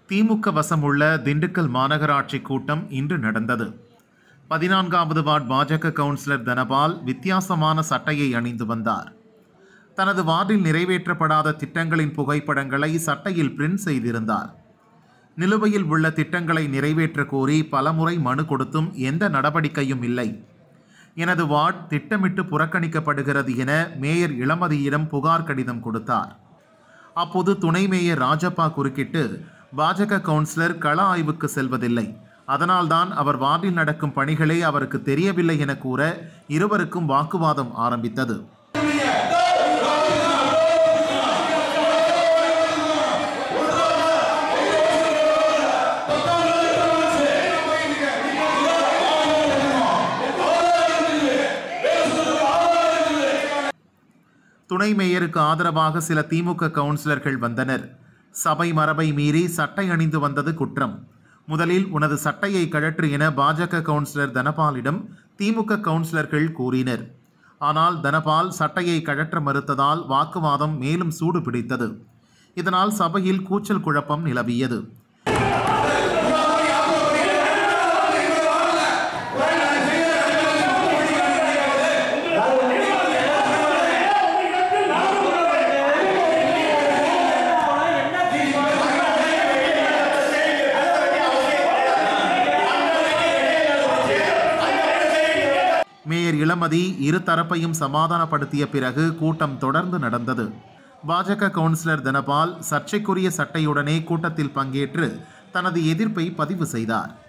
திமுக வசமுள்ள திண்டுக்கல் மாநகராட்சி கூட்டம் இன்று நடந்தது பதினான்காவது வார்டு பாஜக கவுன்சிலர் தனபால் வித்தியாசமான சட்டையை அணிந்து வந்தார் தனது வார்டில் நிறைவேற்றப்படாத திட்டங்களின் புகைப்படங்களை சட்டையில் பிரிண்ட் செய்திருந்தார் நிலுவையில் உள்ள திட்டங்களை நிறைவேற்ற கோரி பலமுறை மனு கொடுத்தும் எந்த நடவடிக்கையும் இல்லை எனது வார்டு திட்டமிட்டு புறக்கணிக்கப்படுகிறது என மேயர் இளமதியிடம் புகார் கடிதம் கொடுத்தார் அப்போது துணை மேயர் ராஜப்பா குறுக்கிட்டு பாஜக கவுன்சிலர் கள ஆய்வுக்கு செல்வதில்லை அதனால்தான் அவர் வார்டில் நடக்கும் பணிகளே அவருக்கு தெரியவில்லை என கூற இருவருக்கும் வாக்குவாதம் ஆரம்பித்தது துணை மேயருக்கு ஆதரவாக சில திமுக கவுன்சிலர்கள் வந்தனர் சபை மரபை மீறி சட்டை அணிந்து வந்தது குற்றம் முதலில் உனது சட்டையை கழற்று என பாஜக கவுன்சிலர் தனபாலிடம் திமுக கவுன்சிலர்கள் கூறினர் ஆனால் தனபால் சட்டையை கழற்ற மறுத்ததால் வாக்குவாதம் மேலும் சூடு பிடித்தது இதனால் சபையில் கூச்சல் குழப்பம் நிலவியது மேயர் இளமதி இரு தரப்பையும் சமாதானப்படுத்திய பிறகு கூட்டம் தொடர்ந்து நடந்தது பாஜக கவுன்சிலர் தனபால் சர்ச்சைக்குரிய சட்டையுடனே கூட்டத்தில் பங்கேற்று தனது எதிர்ப்பை பதிவு செய்தார்